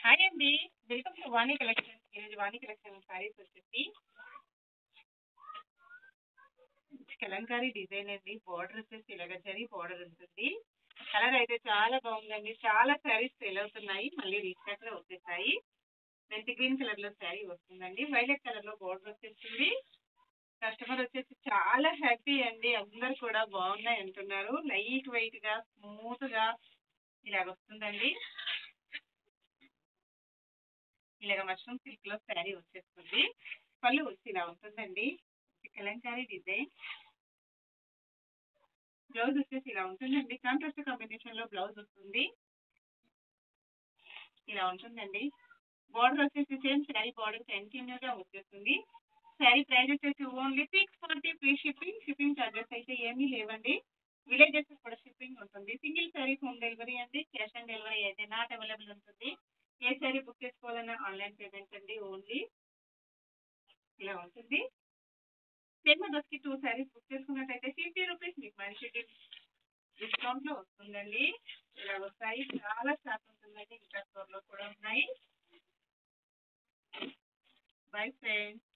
hi అండి welcome to Vani collection ఈరోజు వాణి collection saris వచ్చేసి కలంకారీ డిజైన్ అండి బార్డర్ వచ్చేసి ఇలాగ జరీ బార్డర్ ఉంటుంది కలర్ అయితే చాలా బాగుందండి చాలా శారీస్ సేల్ అవుతున్నాయి మళ్ళీ రీస్టాక్ లో వచ్చేసాయి మెంతి గ్రీన్ కలర్ లో శారీ వస్తుందండి వైలెట్ కలర్ లో బార్డర్ వచ్చేస్తుంది కస్టమర్ వచ్చేసి చాలా హ్యాపీ అండి అందరు కూడా బాగున్నాయి అంటున్నారు లైట్ వెయిట్ గా స్మూత్ గా ఇలాగ వస్తుందండి ఇలాగ మష్రూమ్ సిల్క్ లో శారీ వచ్చేస్తుంది పళ్ళు వచ్చి ఇలా ఉంటుందండి కలంకారీ డిజైన్ బ్లౌజ్ వచ్చేసి ఇలా ఉంటుందండి కాంట్రాస్ట్ కాంబినేషన్ లో బ్లౌజ్ వస్తుంది ఇలా ఉంటుందండి బార్డర్ వచ్చేసి సేమ్ శారీ బార్డర్ కంటిన్యూ గా వచ్చేస్తుంది శారీ ప్రైస్ వచ్చేసి only six forty free shipping shipping charges అయితే ఏమీ లేవండి విలేజెస్ కూడా షిప్పింగ్ ఉంటుంది సింగిల్ శారీ హోమ్ డెలివరీ అండి క్యాష్ ఆన్ డెలివరీ అయితే నాట్ అవైలబుల్ ఉంటుంది ఏ శారీ బుక్ చేసుకోవాలన్నా ఆన్లైన్ పేమెంట్ అండి ఓన్లీ ఇలా ఉంటుంది సేమ్ అదర్స్కి టూ శారీస్ బుక్ చేసుకున్నట్టయితే ఫిఫ్టీ రూపీస్ మీకు మంచి డిస్కౌంట్లో వస్తుందండి ఇలా వస్తాయి చాలా స్టాక్ ఉంటుందండి ఇంకా స్టోర్లో కూడా ఉన్నాయి బై ఫ్రెండ్స్